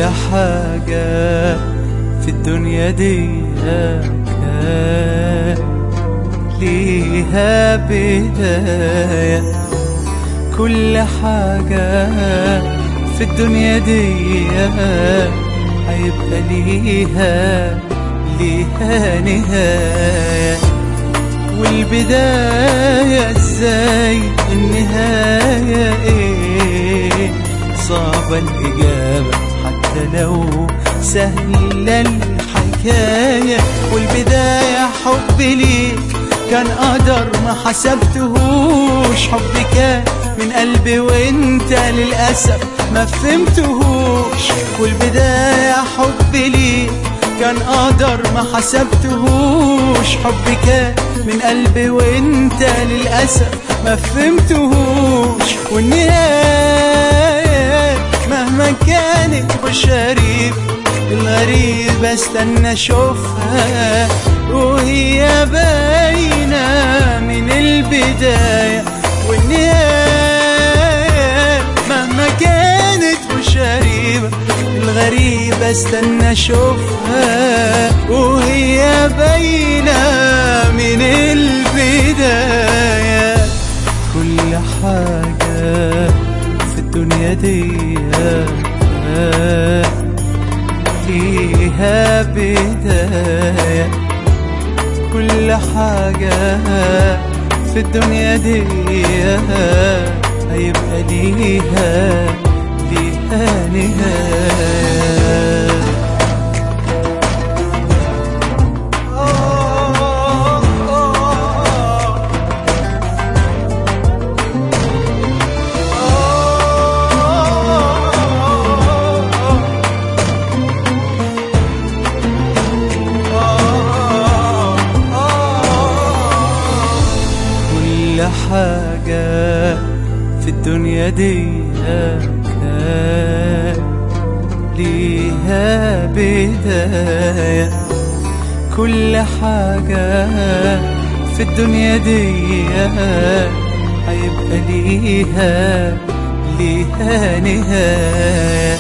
كل حاجة في الدنيا دي كان ليها بداية كل حاجة في الدنيا دي هيبقى ليها ليها نهاية والبداية ازاي النهاية ايه صعبة الإجابة حتى لو سهلة الحكاية والبداية حب ليك كان قدر ما حسبتهوش حب كان من قلبي وانت للأسف ما فهمتهوش والبداية حب ليك كان قدر ما حسبتهوش حب كان من قلبي وانت للأسف ما فهمتهوش والنهاية مهما كانت بشريف الغريب استنى اشوفها وهي باينة من البداية والنهاية مهما كانت وشريبة الغريب استنى اشوفها وهي باينة من البداية كل حاجة في الدنيا دي ليها بداية كل حاجة في الدنيا دي هيبقى ليها ليها نهاية كل حاجة في الدنيا دي كان ليها بداية كل حاجة في الدنيا دي هيبقى ليها ليها نهاية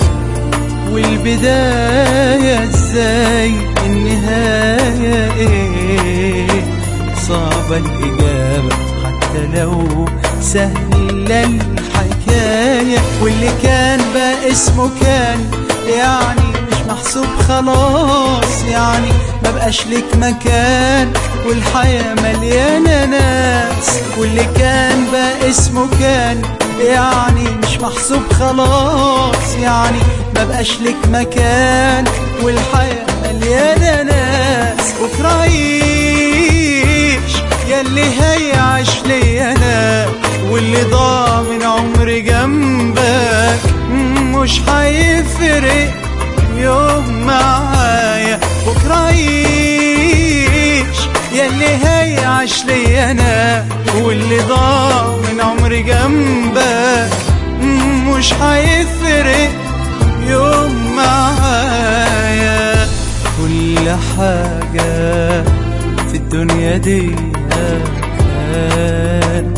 والبداية ازاي النهاية ايه صعبة الإجابة حتى لو سهلة الحكاية واللي كان بقى اسمه كان يعني مش محسوب خلاص يعني ما بقاش لك مكان والحياة مليانة ناس واللي كان بقى اسمه كان يعني مش محسوب خلاص يعني ما بقاش لك مكان والحياة مليانة ناس بكرة عيش ياللي هيعيش لي انا واللي ضاع من عمري جنبك مش هيفرق يوم معايا بكرة عيش ياللي هيعيش لي انا واللي ضاع من عمري جنبك مش هيفرق يوم معايا كل حاجة في الدنيا دي كان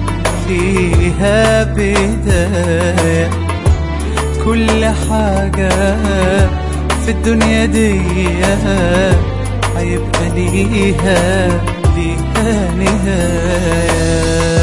ليها بداية كل حاجة في الدنيا دي هيبقى ليها ليها نهاية